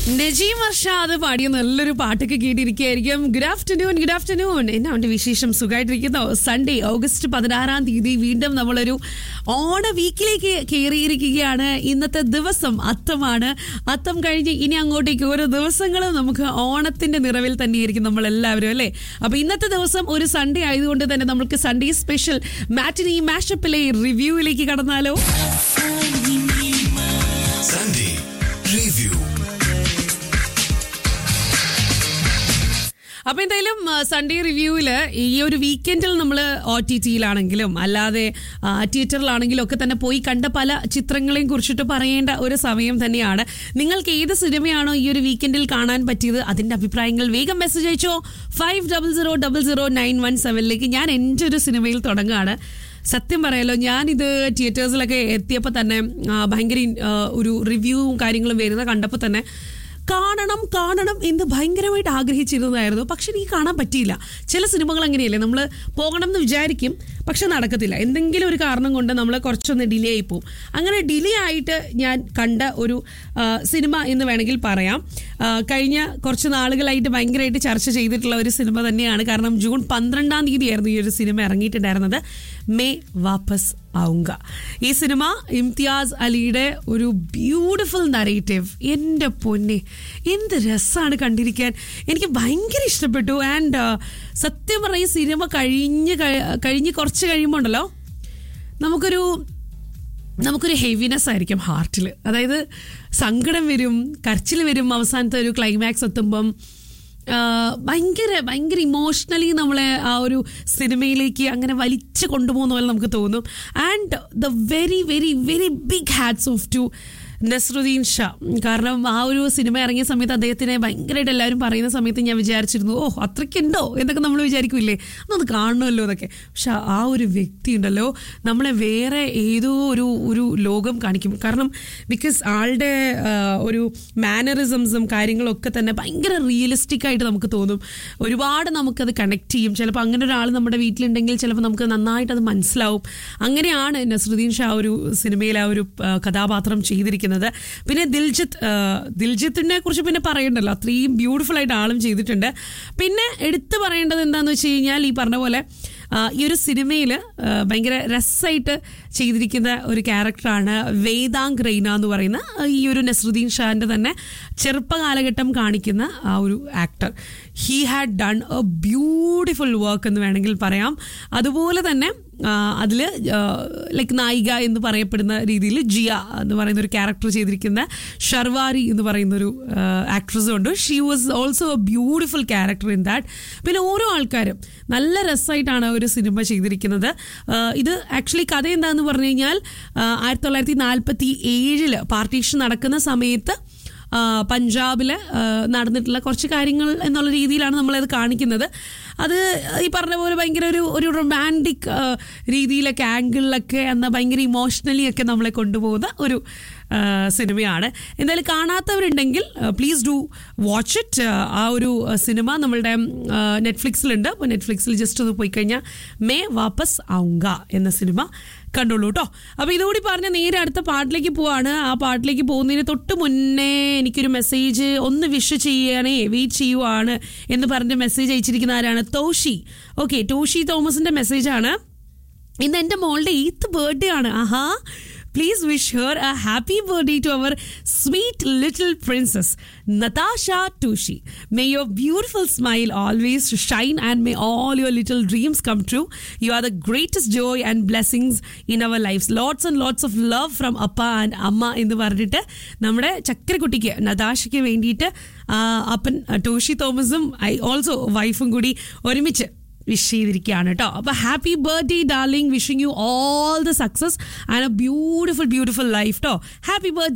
നജീം അർഷാദ് പാടിയ നല്ലൊരു പാട്ടൊക്കെ കേട്ടിരിക്കുകയായിരിക്കും ഗുഡ് ആഫ്റ്റർനൂൺ ഗുഡ് ആഫ്റ്റർനൂൺ എന്നാ അവന്റെ വിശേഷം സുഖമായിട്ടിരിക്കുന്നു സൺഡേ ഓഗസ്റ്റ് പതിനാറാം തീയതി വീണ്ടും നമ്മളൊരു ഓണ വീക്കിലേക്ക് കയറിയിരിക്കുകയാണ് ഇന്നത്തെ ദിവസം അത്തമാണ് അത്തം കഴിഞ്ഞ് ഇനി അങ്ങോട്ടേക്ക് ഓരോ ദിവസങ്ങളും നമുക്ക് ഓണത്തിന്റെ നിറവിൽ തന്നെയായിരിക്കും നമ്മൾ എല്ലാവരും അല്ലേ അപ്പൊ ഇന്നത്തെ ദിവസം ഒരു സൺഡേ ആയതുകൊണ്ട് തന്നെ നമുക്ക് സൺഡേ സ്പെഷ്യൽ മാറ്റിനി മാഷപ്പിലെ റിവ്യൂവിലേക്ക് കടന്നാലോ Sunday Review. അപ്പൊ എന്തായാലും സൺഡേ റിവ്യൂവില് ഈ ഒരു വീക്കെൻഡിൽ നമ്മൾ ഒ ടി ടിയിലാണെങ്കിലും അല്ലാതെ ആ, തിയേറ്ററിലാണെങ്കിലും ഒക്കെ തന്നെ പോയി കണ്ട പല ചിത്രങ്ങളെയും കുറിച്ചിട്ട് പറയേണ്ട ഒരു സമയം തന്നെയാണ് നിങ്ങൾക്ക് ഏത് സിനിമയാണോ ഈ ഒരു വീക്കെൻഡിൽ കാണാൻ പറ്റിയത് അതിന്റെ അഭിപ്രായങ്ങൾ വേഗം മെസ്സേജ് അയച്ചോ five double zero double zero nine one സെവനിലേക്ക് ഞാൻ എൻ്റെ ഒരു സിനിമയിൽ തുടങ്ങുകയാണ് സത്യം പറയാലോ ഞാനിത് തിയേറ്റേഴ്സിലൊക്കെ എത്തിയപ്പോൾ തന്നെ ആ, ഭയങ്കര ആ, ഒരു റിവ്യൂവും കാര്യങ്ങളും വരുന്ന കണ്ടപ്പോൾ തന്നെ കാണണം കാണണം എന്ന് ഭയങ്കരമായിട്ട് ആഗ്രഹിച്ചിരുന്നതായിരുന്നു പക്ഷെ എനിക്ക് കാണാൻ പറ്റിയില്ല ചില സിനിമകൾ അങ്ങനെയല്ലേ നമ്മൾ പോകണം എന്ന് വിചാരിക്കും പക്ഷെ നടക്കത്തില്ല എന്തെങ്കിലും ഒരു കാരണം കൊണ്ട് നമ്മൾ കുറച്ചൊന്ന് ഡിലേ ആയി പോകും അങ്ങനെ ഡിലേ ആയിട്ട് ഞാൻ കണ്ട ഒരു ആ, സിനിമ എന്ന് വേണമെങ്കിൽ പറയാം ആ, കഴിഞ്ഞ കുറച്ച് നാളുകളായിട്ട് ഭയങ്കരമായിട്ട് ചർച്ച ചെയ്തിട്ടുള്ള ഒരു സിനിമ തന്നെയാണ് കാരണം ജൂൺ പന്ത്രണ്ടാം തീയതിയായിരുന്നു ഈ ഒരു സിനിമ ഇറങ്ങിയിട്ടുണ്ടായിരുന്നത് മേ വാപ്പസ് ആവുങ്ക ഈ സിനിമ ഇംതിയാസ് അലിയുടെ ഒരു ബ്യൂട്ടിഫുൾ നറേറ്റീവ് എൻ്റെ പൊന്നെ എന്ത് രസമാണ് കണ്ടിരിക്കാൻ എനിക്ക് ഭയങ്കര ഇഷ്ടപ്പെട്ടു ആൻഡ് സത്യം പറഞ്ഞ ഈ സിനിമ കഴിഞ്ഞ് കഴി- കഴിഞ്ഞ് കുറച്ച് കഴിയുമ്പോൾ ഉണ്ടല്ലോ നമുക്കൊരു നമുക്കൊരു ഹെവിനെസ് ആയിരിക്കും ഹാർട്ടിൽ അതായത് സങ്കടം വരും കരച്ചിൽ വരും അവസാനത്തെ ഒരു ക്ലൈമാക്സ് എത്തുമ്പം ആ, ഭയങ്കര ഭയങ്കര ഇമോഷണലി നമ്മളെ ആ ഒരു സിനിമയിലേക്ക് അങ്ങനെ വലിച്ചു കൊണ്ടുപോകുന്ന പോലെ നമുക്ക് തോന്നും and the very very very big hats off to Naseeruddin Shah കാരണം ആ ഒരു സിനിമ ഇറങ്ങിയ സമയത്ത് അദ്ദേഹത്തിനെ ഭയങ്കരമായിട്ട് എല്ലാവരും പറയുന്ന സമയത്ത് ഞാൻ വിചാരിച്ചിരുന്നു ഓ അത്രയ്ക്കുണ്ടോ എന്നൊക്കെ നമ്മൾ വിചാരിക്കില്ലേ അതൊന്ന് കാണണമല്ലോ എന്നൊക്കെ പക്ഷെ ആ ഒരു വ്യക്തി ഉണ്ടല്ലോ നമ്മളെ വേറെ ഏതോ ഒരു ഒരു ലോകം കാണിക്കും കാരണം ബിക്കോസ് ആളുടെ ആ, ഒരു മാനറിസംസും കാര്യങ്ങളൊക്കെ തന്നെ ഭയങ്കര റിയലിസ്റ്റിക് ആയിട്ട് നമുക്ക് തോന്നും ഒരുപാട് നമുക്കത് കണക്ട് ചെയ്യും ചിലപ്പോൾ അങ്ങനെ ഒരാൾ നമ്മുടെ വീട്ടിലുണ്ടെങ്കിൽ ചിലപ്പോൾ നമുക്ക് നന്നായിട്ട് അത് മനസ്സിലാവും അങ്ങനെയാണ് നസ്രുദ്ദീൻ ഷാ ഒരു സിനിമയിൽ ആ ഒരു ആ, കഥാപാത്രം ചെയ്തിരിക്കുന്നത് പിന്നെ ദിൽജിത്ത് ആ, ദിൽജിത്തിനെ കുറിച്ച് പിന്നെ പറയണ്ടല്ലോ അത്രയും ബ്യൂട്ടിഫുൾ ആയിട്ട് ആളും ചെയ്തിട്ടുണ്ട് പിന്നെ എടുത്തു പറയേണ്ടത് എന്താണെന്ന് വെച്ച് കഴിഞ്ഞാൽ ഈ പറഞ്ഞ പോലെ ആ, ഈ ഒരു സിനിമയിൽ ഭയങ്കര രസമായിട്ട് ചെയ്തിരിക്കുന്ന ഒരു ക്യാരക്ടറാണ് വേദാങ് റെയ്ന എന്ന് പറയുന്ന ആ, ഈ ഒരു നസ്രുദ്ദീൻ ഷാന്റെ തന്നെ ചെറുപ്പകാലഘട്ടം കാണിക്കുന്ന ആ ഒരു actor he had done a beautiful work എന്ന് വേണമെങ്കിൽ പറയാം അതുപോലെ തന്നെ അതിൽ ലൈക്ക് നായിക എന്ന് പറയപ്പെടുന്ന രീതിയിൽ ജിയ എന്ന് പറയുന്ന ഒരു ക്യാരക്ടർ ചെയ്തിരിക്കുന്ന ഷർവാരി എന്ന് പറയുന്ന ഒരു ആക്ട്രസും ഉണ്ട് she was also a beautiful character in that പിന്നെ ഓരോ ആൾക്കാരും നല്ല രസമായിട്ടാണ് ആ ഒരു സിനിമ ചെയ്തിരിക്കുന്നത് ആ, ഇത് ആക്ച്വലി കഥ എന്താന്ന് പറഞ്ഞു കഴിഞ്ഞാൽ ആയിരത്തി തൊള്ളായിരത്തി നാൽപ്പത്തി ഏഴില് പാർട്ടീഷൻ നടക്കുന്ന സമയത്ത് ആ, പഞ്ചാബില് ആ, നടന്നിട്ടുള്ള കുറച്ച് കാര്യങ്ങൾ എന്നുള്ള രീതിയിലാണ് നമ്മളത് കാണിക്കുന്നത് അത് ഈ പറഞ്ഞ പോലെ ഭയങ്കര ഒരു ഒരു റൊമാൻറ്റിക് രീതിയിലൊക്കെ ആംഗിളിലൊക്കെ എന്നാൽ ഭയങ്കര ഇമോഷണലി ഒക്കെ നമ്മളെ കൊണ്ടുപോകുന്ന ഒരു ആ, സിനിമയാണ് എന്തായാലും കാണാത്തവരുണ്ടെങ്കിൽ പ്ലീസ് ഡു വാച്ച് ഇറ്റ് ആ ഒരു ആ, സിനിമ നമ്മളുടെ ആ, നെറ്റ്ഫ്ലിക്സിലുണ്ട് അപ്പോൾ നെറ്റ്ഫ്ലിക്സിൽ ജസ്റ്റ് ഒന്ന് പോയി കഴിഞ്ഞാൽ മേ വാപ്പസ് ആവുങ്ക എന്ന സിനിമ കണ്ടോളൂ കേട്ടോ അപ്പോൾ ഇതുകൂടി പറഞ്ഞ നേരെ അടുത്ത പാട്ടിലേക്ക് പോവാണ് ആ പാട്ടിലേക്ക് പോകുന്നതിന് തൊട്ട് മുന്നേ എനിക്കൊരു മെസ്സേജ് ഒന്ന് വിഷ് ചെയ്യാനേ വെയിറ്റ് ചെയ്യുവാണ് എന്ന് പറഞ്ഞ് മെസ്സേജ് അയച്ചിരിക്കുന്ന ആരാണ് തോഷി ഓക്കെ ടോഷി തോമസിന്റെ മെസ്സേജാണ് ഇന്ന് എൻ്റെ മോളുടെ എയ്ത്ത് ബർത്ത്ഡേ ആണ് ആഹാ please wish her a happy birthday to our sweet little princess Natasha ടൂഷി may your beautiful smile always shine and may all your little dreams come true you are the greatest joy and blessings in our life lots and lots of love from appa and amma എന്ന് പറഞ്ഞിട്ട് നമ്മുടെ ചക്കരക്കുട്ടിക്ക് നതാഷയ്ക്ക് വേണ്ടിയിട്ട് ആ, അപ്പൻ ടോഷി തോമസും I also വൈഫും കൂടി ഒരുമിച്ച് വിഷ് ചെയ്തിരിക്കുകയാണ് കേട്ടോ അപ്പൊ happy birthday darling wishing you all the success and a beautiful beautiful life കേട്ടോ ഹാപ്പി ബർത്ത്ഡേ